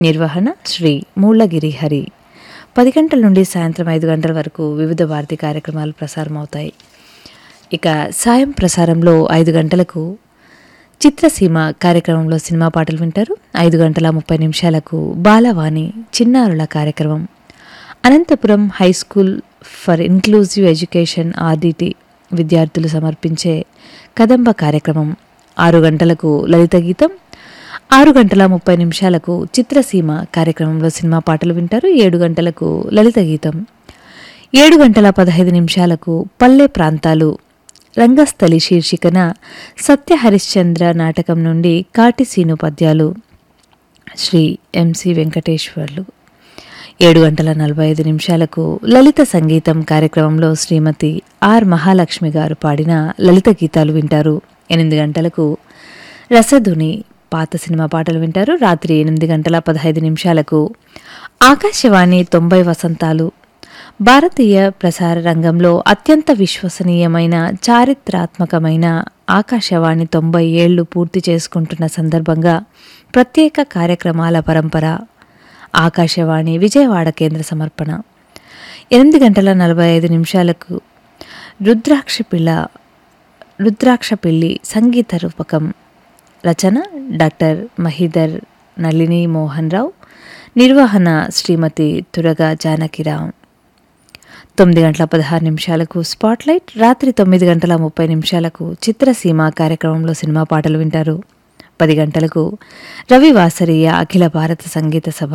నిర్వహణ శ్రీ మూళ్ళగిరి హరి పది గంటల నుండి సాయంత్రం ఐదు గంటల వరకు వివిధ భారతి కార్యక్రమాలు ప్రసారం అవుతాయి ఇక సాయం ప్రసారంలో ఐదు గంటలకు చిత్రసీమ కార్యక్రమంలో సినిమా పాటలు వింటారు ఐదు గంటల ముప్పై నిమిషాలకు బాలవాణి చిన్నారుల కార్యక్రమం Anantapuram high school for inclusive education RDT విద్యార్థులు సమర్పించే కదంబ కార్యక్రమం ఆరు గంటలకు లలిత గీతం ఆరు గంటల ముప్పై నిమిషాలకు చిత్రసీమ కార్యక్రమంలో సినిమా పాటలు వింటారు ఏడు గంటలకు లలిత గీతం ఏడు గంటల పదహైదు నిమిషాలకు పల్లె ప్రాంతాలు రంగస్థలి శీర్షికన సత్య హరిశ్చంద్ర నాటకం నుండి కాటిసీను పద్యాలు శ్రీ ఎంసి వెంకటేశ్వర్లు ఏడు గంటల నలభై ఐదు నిమిషాలకు లలిత సంగీతం కార్యక్రమంలో శ్రీమతి ఆర్ మహాలక్ష్మి గారు పాడిన లలిత గీతాలు వింటారు ఎనిమిది గంటలకు రసధుని పాత సినిమా పాటలు వింటారు రాత్రి ఎనిమిది గంటల పదహైదు నిమిషాలకు ఆకాశవాణి తొంభై వసంతాలు భారతీయ ప్రసార రంగంలో అత్యంత విశ్వసనీయమైన చారిత్రాత్మకమైన ఆకాశవాణి తొంభై ఏళ్లు పూర్తి చేసుకుంటున్న సందర్భంగా ప్రత్యేక కార్యక్రమాల పరంపర ఆకాశవాణి విజయవాడ కేంద్ర సమర్పణ ఎనిమిది గంటల నలభై ఐదు నిమిషాలకు రుద్రాక్ష పిల్ల రుద్రాక్ష పిల్లి సంగీత రూపకం రచన డాక్టర్ మహిదర్ నళిని మోహన్ రావు నిర్వహణ శ్రీమతి తురగా జానకిరామ్ తొమ్మిది గంటల పదహారు నిమిషాలకు స్పాట్లైట్ రాత్రి తొమ్మిది గంటల ముప్పై నిమిషాలకు చిత్రసీమ కార్యక్రమంలో సినిమా పాటలు వింటారు పది గంటలకు రవి వాసరీయ అఖిల భారత సంగీత సభ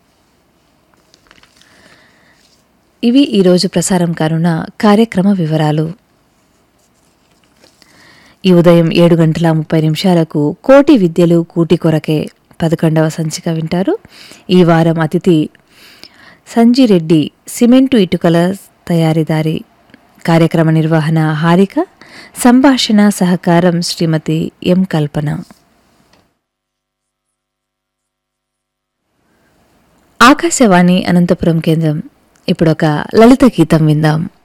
ఇవి ఈరోజు ప్రసారం కానున్న కార్యక్రమ వివరాలు ఈ ఉదయం ఏడు గంటల ముప్పై నిమిషాలకు కోటి విద్యలు కూటి కొరకే పదకొండవ సంచిక వింటారు ఈ వారం అతిథి సంజిరెడ్డి సిమెంటు ఇటుకల తయారీదారి కార్యక్రమ నిర్వహణ హారిక సంభాషణ సహకారం శ్రీమతి ఎం కల్పన ఆకాశవాణి అనంతపురం కేంద్రం ఇప్పుడొక లలిత గీతం విందాం